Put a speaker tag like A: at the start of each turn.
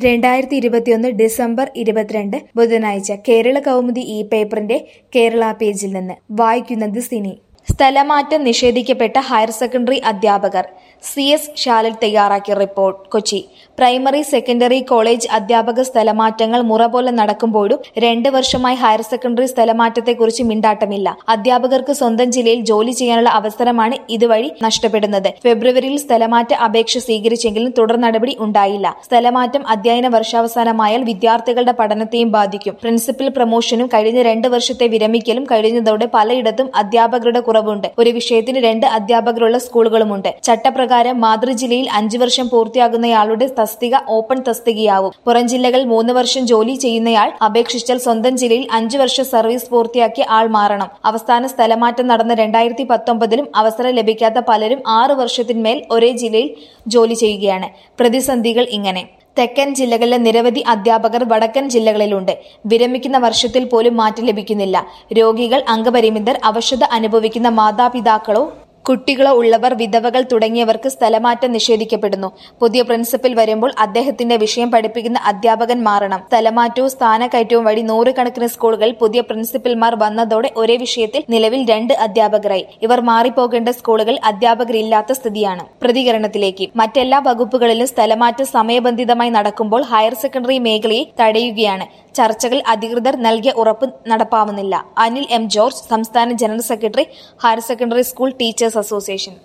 A: രണ്ടായിരത്തി ഇരുപത്തിയൊന്ന് ഡിസംബർ ഇരുപത്തിരണ്ട് ബുധനാഴ്ച കേരള കൗമുദി ഈ പേപ്പറിന്റെ കേരള പേജിൽ നിന്ന് വായിക്കുന്നത് സിനി സ്ഥലമാറ്റം നിഷേധിക്കപ്പെട്ട ഹയർ സെക്കൻഡറി അധ്യാപകർ സി എസ് ശാലിൽ തയ്യാറാക്കിയ report Kochi primary secondary college അധ്യാപക സ്ഥലമാറ്റങ്ങൾ മുറ പോലെ നടക്കുമ്പോഴും രണ്ട് വർഷമായി ഹയർ സെക്കൻഡറി സ്ഥലമാറ്റത്തെക്കുറിച്ച് മിണ്ടാട്ടമില്ല അധ്യാപകർക്ക് സ്വന്തം ജില്ലയിൽ ജോലി ചെയ്യാനുള്ള അവസരമാണ് ഇതുവഴി നഷ്ടപ്പെടുന്നത് ഫെബ്രുവരിയിൽ സ്ഥലമാറ്റ അപേക്ഷ സ്വീകരിച്ചെങ്കിലും തുടർ നടപടി ഉണ്ടായില്ല സ്ഥലമാറ്റം അധ്യയന വർഷാവസാനമായാൽ വിദ്യാർത്ഥികളുടെ പഠനത്തെയും ബാധിക്കും പ്രിൻസിപ്പൽ പ്രമോഷനും കഴിഞ്ഞ രണ്ട് വർഷത്തെ വിരമിക്കലും കഴിഞ്ഞതോടെ പലയിടത്തും അധ്യാപകരുടെ കുറവുണ്ട് ഒരു വിഷയത്തിന് രണ്ട് അധ്യാപകരുള്ള സ്കൂളുകളുമുണ്ട് ചട്ടപ്രകാരം മാതൃജില്ലയിൽ അഞ്ചു വർഷം പൂർത്തിയാകുന്നയാളുടെ തസ്തിക ഓപ്പൺ തസ്തികയാവും പുറം ജില്ലകളിൽ മൂന്ന് വർഷം ജോലി ചെയ്യുന്നയാൾ അപേക്ഷിച്ചാൽ സ്വന്തം ജില്ലയിൽ അഞ്ചു വർഷം സർവീസ് പൂർത്തിയാക്കിയ ആൾ മാറണം അവസാന സ്ഥലമാറ്റം നടന്ന രണ്ടായിരത്തി പത്തൊമ്പതിലും അവസരം ലഭിക്കാത്ത പലരും ആറ് വർഷത്തിന്മേൽ ഒരേ ജില്ലയിൽ ജോലി ചെയ്യുകയാണ് പ്രതിസന്ധികൾ ഇങ്ങനെ തെക്കൻ ജില്ലകളിലെ നിരവധി അധ്യാപകർ വടക്കൻ ജില്ലകളിലുണ്ട് വിരമിക്കുന്ന വർഷത്തിൽ പോലും മാറ്റം ലഭിക്കുന്നില്ല രോഗികൾ അംഗപരിമിതർ അവശത അനുഭവിക്കുന്ന മാതാപിതാക്കളോ കുട്ടികളോ ഉള്ളവർ വിധവകൾ തുടങ്ങിയവർക്ക് സ്ഥലമാറ്റം നിഷേധിക്കപ്പെടുന്നു പുതിയ പ്രിൻസിപ്പൽ വരുമ്പോൾ അദ്ദേഹത്തിന്റെ വിഷയം പഠിപ്പിക്കുന്ന അധ്യാപകൻ മാറണം സ്ഥലമാറ്റവും സ്ഥാനക്കയറ്റവും വഴി നൂറുകണക്കിന് സ്കൂളുകളിൽ പുതിയ പ്രിൻസിപ്പൽമാർ വന്നതോടെ ഒരേ വിഷയത്തിൽ നിലവിൽ രണ്ട് അധ്യാപകരായി ഇവർ മാറിപ്പോകേണ്ട സ്കൂളുകളിൽ അധ്യാപകരില്ലാത്ത സ്ഥിതിയാണ് പ്രതികരണത്തിലേക്ക് മറ്റെല്ലാ വകുപ്പുകളിലും സ്ഥലമാറ്റം സമയബന്ധിതമായി നടക്കുമ്പോൾ ഹയർ സെക്കൻഡറി മേഖലയെ തടയുകയാണ് ചർച്ചകൾ അധികൃതർ നൽകിയ ഉറപ്പ് നടപ്പാവുന്നില്ല അനിൽ എം ജോർജ് സംസ്ഥാന general secretary higher secondary school teachers association